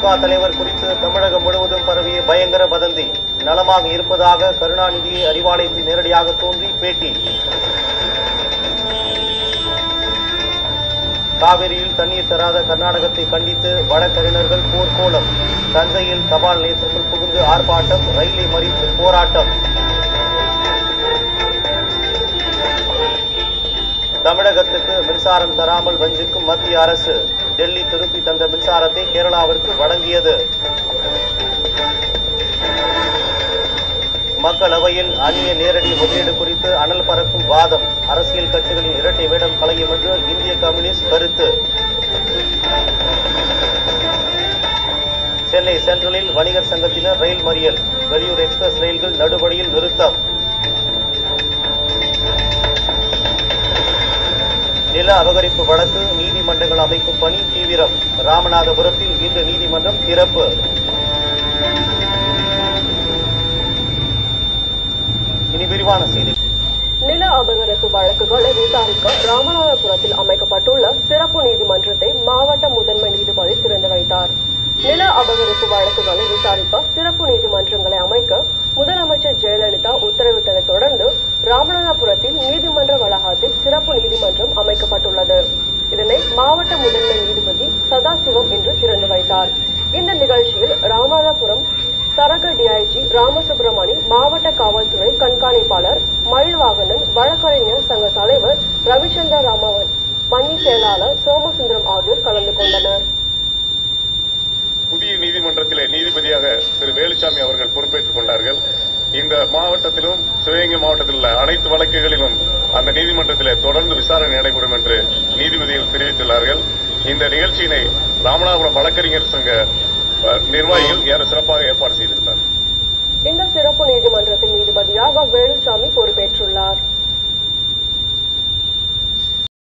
திமுக தலைவர் குறித்து தமிழகம் முழுவதும் பரவிய பயங்கர வதந்தி நலமாக இருப்பதாக கருணாநிதியை அறிவாலயத்தில் நேரடியாக தோன்றி பேட்டி காவிரியில் தண்ணீர் தராத கர்நாடகத்தை கண்டித்து வழக்கறிஞர்கள் போர்க்கோலம் தஞ்சையில் தபால் நிலையத்திற்குள் புகுந்து ஆர்ப்பாட்டம் ரயிலை மறித்து போராட்டம் தமிழகத்துக்கு மின்சாரம் தராமல் வஞ்சிக்கும் மத்திய அரசு டெல்லி திருப்பி தந்த மின்சாரத்தை கேரளாவிற்கு வழங்கியது மக்களவையில் அந்நிய நேரடி முதலீடு குறித்து அனல் பறக்கும் வாதம் அரசியல் கட்சிகளின் இரட்டை வேடம் களையும் என்று இந்திய கம்யூனிஸ்ட் கருத்து சென்னை சென்ட்ரலில் வணிகர் சங்கத்தினர் ரயில் மறியல் வெளியூர் எக்ஸ்பிரஸ் ரயில்கள் நடுவழியில் நிறுத்தம் நில அபகரிப்பு வழக்கு நீதிமன்றங்கள் அமைக்கும் பணி தீவிரம் ராமநாதபுரத்தில் இன்று நீதிமன்றம் திறப்பு இனி விரிவான செய்தி நில அபகரிப்பு வழக்குகளை விசாரிக்க ராமநாதபுரத்தில் அமைக்கப்பட்டுள்ள சிறப்பு நீதிமன்றத்தை மாவட்ட முதன்மை நீதிபதி திறந்து வைத்தார் நில அபகரிப்பு வழக்குகளை விசாரிக்க சிறப்பு நீதிமன்றங்களை அமைக்க முதலமைச்சர் ஜெயலலிதா உத்தரவிட்டதைத் தொடர்ந்து ராமநாதபுரத்தில் நீதிமன்ற வளாகத்தில் சிறப்பு நீதிமன்றம் அமைக்கப்பட்டுள்ளது இதனை மாவட்ட முதன்மை நீதிபதி சதாசிவம் இன்று திறந்து வைத்தார் இந்த நிகழ்ச்சியில் ராமநாதபுரம் சரக டிஐஜி ராமசுப்பிரமணி மாவட்ட காவல்துறை கண்காணிப்பாளர் மயில்வாகனன் வழக்கறிஞர் சங்க தலைவர் ரவிச்சந்திர ராமவன் பணி செயலாளர் சோமசுந்தரம் ஆகியோர் கலந்து கொண்டனர் புதிய நீதிமன்றத்திலே நீதிபதியாக திரு வேலுச்சாமி அவர்கள் பொறுப்பேற்றுக் கொண்டார்கள் இந்த மாவட்டத்திலும் சிவகங்கை மாவட்டத்தில் உள்ள அனைத்து வழக்குகளிலும் அந்த நீதிமன்றத்திலே தொடர்ந்து விசாரணை நடைபெறும் என்று நீதிபதிகள் தெரிவித்துள்ளார்கள் இந்த நிகழ்ச்சியினை ராமநாதபுரம் வழக்கறிஞர் சங்க அஹ், நிர்வாகிகள் ஏற சிறப்பாக ஏற்பாடு செய்திருந்தார் இந்த சிறப்பு நீதிமன்றத்தின் நீதிபதியாக வேலு